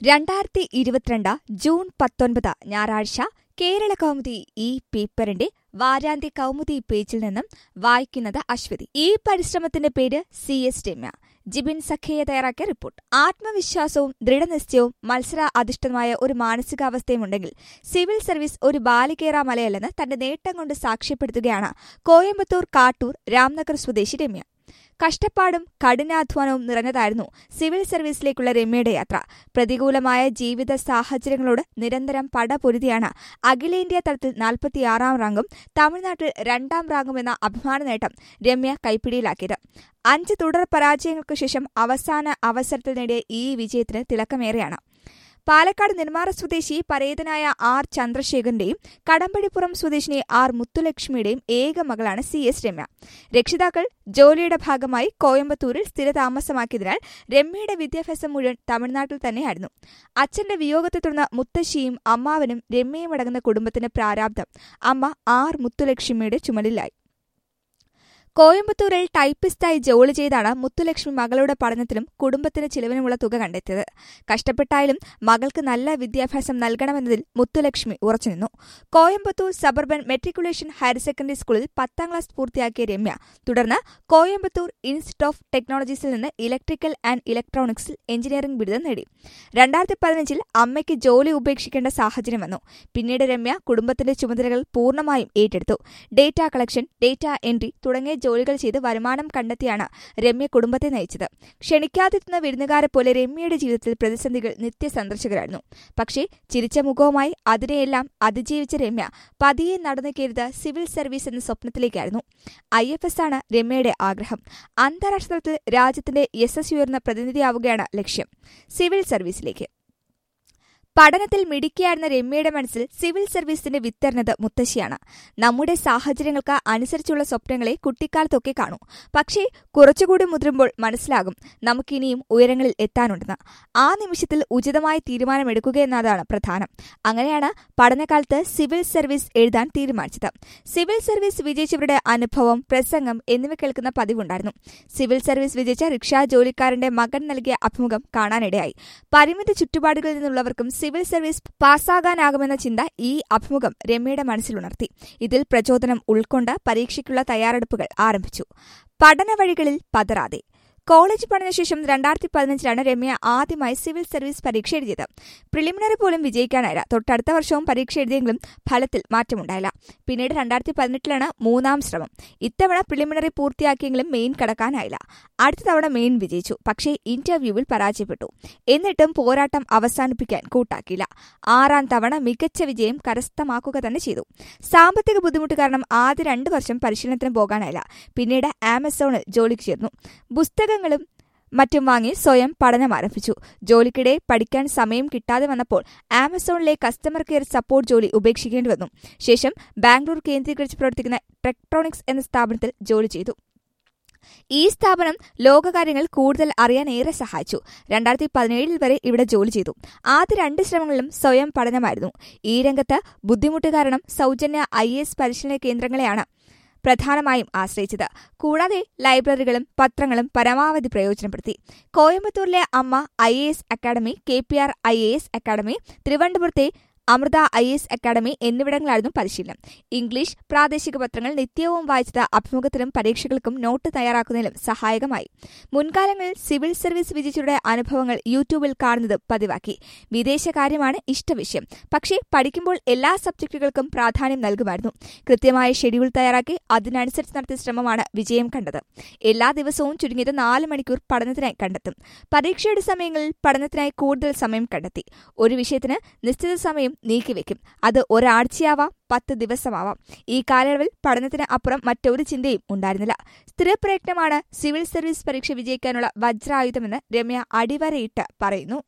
രണ്ടായിരത്തി ഇരുപത്തിരണ്ട് ജൂൺ പത്തൊൻപത് ഞായറാഴ്ച കേരള കൗമുദി ഈ പേപ്പറിന്റെ വാരാന്ത്യ കൗമുദി പേജിൽ നിന്നും വായിക്കുന്നത് അശ്വതി ഈ പരിശ്രമത്തിന്റെ പേര് സി എസ് രമ്യ ജിബിൻ സഖേയ തയ്യാറാക്കിയ റിപ്പോർട്ട് ആത്മവിശ്വാസവും ദൃഢനിശ്ചയവും മത്സര അധിഷ്ഠിതമായ ഒരു മാനസികാവസ്ഥയുമുണ്ടെങ്കിൽ സിവിൽ സർവീസ് ഒരു ബാലികേറ മലയല്ലെന്ന് തന്റെ നേട്ടം കൊണ്ട് സാക്ഷ്യപ്പെടുത്തുകയാണ് കോയമ്പത്തൂർ കാട്ടൂർ രാംനഗർ സ്വദേശി രമ്യ കഷ്ടപ്പാടും കഠിനാധ്വാനവും നിറഞ്ഞതായിരുന്നു സിവിൽ സർവീസിലേക്കുള്ള രമ്യയുടെ യാത്ര പ്രതികൂലമായ ജീവിത സാഹചര്യങ്ങളോട് നിരന്തരം പടപൊരുതിയാണ് അഖിലേന്ത്യാ തലത്തിൽ നാൽപ്പത്തിയാറാം റാങ്കും തമിഴ്നാട്ടിൽ രണ്ടാം റാങ്കും എന്ന അഭിമാന നേട്ടം രമ്യ കൈപ്പിടിയിലാക്കിയത് അഞ്ച് തുടർ പരാജയങ്ങൾക്ക് ശേഷം അവസാന അവസരത്തിൽ നേടിയ ഈ വിജയത്തിന് തിളക്കമേറെയാണ് പാലക്കാട് നെന്മാറ സ്വദേശി പരേതനായ ആർ ചന്ദ്രശേഖരന്റെയും കടമ്പഴിപ്പുറം സ്വദേശിനി ആർ മുത്തുലക്ഷ്മിയുടെയും ഏക മകളാണ് സി എസ് രമ്യ രക്ഷിതാക്കൾ ജോലിയുടെ ഭാഗമായി കോയമ്പത്തൂരിൽ സ്ഥിരതാമസമാക്കിയതിനാൽ രമ്യയുടെ വിദ്യാഭ്യാസം മുഴുവൻ തമിഴ്നാട്ടിൽ തന്നെയായിരുന്നു അച്ഛന്റെ വിയോഗത്തെ തുടർന്ന് മുത്തശ്ശിയും അമ്മാവനും രമ്യയും അടങ്ങുന്ന കുടുംബത്തിന്റെ പ്രാരാബ്ദം അമ്മ ആർ മുത്തുലക്ഷ്മിയുടെ ചുമലിലായി കോയമ്പത്തൂരിൽ ടൈപ്പിസ്റ്റായി ജോലി ചെയ്താണ് മുത്തുലക്ഷ്മി മകളുടെ പഠനത്തിനും കുടുംബത്തിന് ചിലവിനുമുള്ള തുക കണ്ടെത്തിയത് കഷ്ടപ്പെട്ടായാലും മകൾക്ക് നല്ല വിദ്യാഭ്യാസം നൽകണമെന്നതിൽ മുത്തുലക്ഷ്മി ഉറച്ചുനിന്നു Coimbatore suburban matriculation higher secondary സ്കൂളിൽ പത്താം ക്ലാസ് പൂർത്തിയാക്കിയ രമ്യ തുടർന്ന് കോയമ്പത്തൂർ ഇൻസ്റ്റിറ്റ്യൂട്ട് ഓഫ് ടെക്നോളജീസിൽ നിന്ന് ഇലക്ട്രിക്കൽ ആൻഡ് ഇലക്ട്രോണിക്സിൽ എഞ്ചിനീയറിംഗ് ബിരുദം നേടി രണ്ടായിരത്തി പതിനഞ്ചിൽ അമ്മയ്ക്ക് ജോലി ഉപേക്ഷിക്കേണ്ട സാഹചര്യം വന്നു പിന്നീട് രമ്യ കുടുംബത്തിന്റെ ചുമതലകൾ പൂർണ്ണമായും ഏറ്റെടുത്തു ഡേറ്റ കളക്ഷൻ ഡേറ്റ എൻട്രി തുടങ്ങിയ ജോലികൾ ചെയ്ത് വരുമാനം കണ്ടെത്തിയാണ് രമ്യ കുടുംബത്തെ നയിച്ചത് ക്ഷണിക്കാതിരുന്ന വിരുന്നുകാരെ പോലെ രമ്യയുടെ ജീവിതത്തിൽ പ്രതിസന്ധികൾ നിത്യസന്ദർശകരായിരുന്നു പക്ഷേ ചിരിച്ച മുഖവുമായി അതിനെയെല്ലാം അതിജീവിച്ച രമ്യ പതിയെ നടന്നു കയറിയത് സിവിൽ സർവീസ് എന്ന സ്വപ്നത്തിലേക്കായിരുന്നു ഐ എഫ് എസ് ആണ് രമ്യയുടെ ആഗ്രഹം അന്താരാഷ്ട്ര തലത്തിൽ രാജ്യത്തിന്റെ യശസ് ഉയർന്ന പ്രതിനിധിയാവുകയാണ് ലക്ഷ്യം സിവിൽ സർവീസിലേക്ക് പഠനത്തിൽ മിടുക്കിയായിരുന്ന രമ്യയുടെ മനസ്സിൽ സിവിൽ സർവീസിന്റെ വിത്തരണത് മുത്തശ്ശിയാണ് നമ്മുടെ സാഹചര്യങ്ങൾക്ക് അനുസരിച്ചുള്ള സ്വപ്നങ്ങളെ കുട്ടിക്കാലത്തൊക്കെ കാണൂ പക്ഷേ കുറച്ചുകൂടി മുതിരുമ്പോൾ മനസ്സിലാകും നമുക്കിനിയും ഉയരങ്ങളിൽ എത്താനുണ്ടെന്ന് ആ നിമിഷത്തിൽ ഉചിതമായ തീരുമാനമെടുക്കുക എന്നതാണ് പ്രധാനം അങ്ങനെയാണ് പഠനകാലത്ത് സിവിൽ സർവീസ് എഴുതാൻ തീരുമാനിച്ചത് സിവിൽ സർവീസ് വിജയിച്ചവരുടെ അനുഭവം പ്രസംഗം എന്നിവ കേൾക്കുന്ന പതിവുണ്ടായിരുന്നു സിവിൽ സർവീസ് വിജയിച്ച റിക്ഷാ ജോലിക്കാരന്റെ മകൻ നൽകിയ അഭിമുഖം കാണാനിടയായി പരിമിത ചുറ്റുപാടുകളിൽ നിന്നുള്ളവർക്കും സിവിൽ സർവീസ് പാസ്സാകാനാകുമെന്ന ചിന്ത ഈ അഭിമുഖം രമ്യയുടെ മനസ്സിലുണർത്തി ഇതിൽ പ്രചോദനം ഉൾക്കൊണ്ട് പരീക്ഷയ്ക്കുള്ള തയ്യാറെടുപ്പുകൾ ആരംഭിച്ചു പഠന വഴികളിൽ പതറാതെ കോളേജ് പഠനശേഷം രണ്ടായിരത്തി പതിനഞ്ചിലാണ് രമ്യ ആദ്യമായി സിവിൽ സർവീസ് പരീക്ഷ എഴുതിയത് പ്രിലിമിനറി പോലും വിജയിക്കാനായില്ല തൊട്ടടുത്ത വർഷവും പരീക്ഷ എഴുതിയെങ്കിലും ഫലത്തിൽ മാറ്റമുണ്ടായില്ല പിന്നീട് രണ്ടായിരത്തി പതിനെട്ടിലാണ് മൂന്നാം ശ്രമം ഇത്തവണ പ്രിലിമിനറി പൂർത്തിയാക്കിയെങ്കിലും മെയിൻ കടക്കാനായില്ല അടുത്ത തവണ മെയിൻ വിജയിച്ചു പക്ഷേ ഇന്റർവ്യൂവിൽ പരാജയപ്പെട്ടു എന്നിട്ടും പോരാട്ടം അവസാനിപ്പിക്കാൻ കൂട്ടാക്കിയില്ല ആറാം തവണ മികച്ച വിജയം കരസ്ഥമാക്കുക തന്നെ ചെയ്തു സാമ്പത്തിക ബുദ്ധിമുട്ട് കാരണം ആദ്യ രണ്ട് വർഷം പരിശീലനത്തിന് പോകാനായില്ല പിന്നീട് ആമസോണിൽ ജോലിക്ക് ചേർന്നു പുസ്തക പുസ്തകങ്ങളും മറ്റും വാങ്ങി സ്വയം പഠനം ആരംഭിച്ചു ജോലിക്കിടെ പഠിക്കാൻ സമയം കിട്ടാതെ വന്നപ്പോൾ ആമസോണിലെ കസ്റ്റമർ കെയർ സപ്പോർട്ട് ജോലി ഉപേക്ഷിക്കേണ്ടി വന്നു ശേഷം ബാംഗ്ലൂർ കേന്ദ്രീകരിച്ച് പ്രവർത്തിക്കുന്ന ടെക്ട്രോണിക്സ് എന്ന സ്ഥാപനത്തിൽ ജോലി ചെയ്തു ഈ സ്ഥാപനം ലോകകാര്യങ്ങൾ കൂടുതൽ അറിയാൻ ഏറെ സഹായിച്ചു രണ്ടായിരത്തി പതിനേഴിൽ വരെ ഇവിടെ ജോലി ചെയ്തു ആദ്യ രണ്ട് ശ്രമങ്ങളിലും സ്വയം പഠനമായിരുന്നു ഈ രംഗത്ത് ബുദ്ധിമുട്ട് കാരണം സൗജന്യ ഐ പരിശീലന കേന്ദ്രങ്ങളെയാണ് പ്രധാനമായും ആശ്രയിച്ചത് കൂടാതെ ലൈബ്രറികളും പത്രങ്ങളും പരമാവധി പ്രയോജനപ്പെടുത്തി കോയമ്പത്തൂരിലെ Amma I academy K P R I academy തിരുവനന്തപുരത്തെ അമൃത ഐ എസ് അക്കാദമി എന്നിവിടങ്ങളായിരുന്നു പരിശീലനം ഇംഗ്ലീഷ് പ്രാദേശിക പത്രങ്ങൾ നിത്യവും വായിച്ചത് അഭിമുഖത്തിനും പരീക്ഷകൾക്കും നോട്ട് തയ്യാറാക്കുന്നതിലും സഹായകമായി മുൻകാലങ്ങളിൽ സിവിൽ സർവീസ് വിജയിച്ചവരുടെ അനുഭവങ്ങൾ യൂട്യൂബിൽ കാണുന്നത് പതിവാക്കി വിദേശകാര്യമാണ് ഇഷ്ടവിഷയം പക്ഷേ പഠിക്കുമ്പോൾ എല്ലാ സബ്ജക്റ്റുകൾക്കും പ്രാധാന്യം നൽകുമായിരുന്നു കൃത്യമായ ഷെഡ്യൂൾ തയ്യാറാക്കി അതിനനുസരിച്ച് നടത്തിയ ശ്രമമാണ് വിജയം കണ്ടത് എല്ലാ ദിവസവും ചുരുങ്ങിയത് നാല് മണിക്കൂർ പഠനത്തിനായി കണ്ടെത്തും പരീക്ഷയുടെ സമയങ്ങളിൽ പഠനത്തിനായി കൂടുതൽ സമയം കണ്ടെത്തി ഒരു വിഷയത്തിന് നിശ്ചിത സമയം നീക്കിവെക്കും അത് ഒരാഴ്ചയാവാം പത്ത് ദിവസമാവാം ഈ കാലയളവിൽ പഠനത്തിന് അപ്പുറം മറ്റൊരു ചിന്തയും ഉണ്ടായിരുന്നില്ല സ്ഥിരപ്രയത്നമാണ് സിവിൽ സർവീസ് പരീക്ഷ വിജയിക്കാനുള്ള വജ്രായുധമെന്ന് രമ്യ അടിവരയിട്ട് പറയുന്നു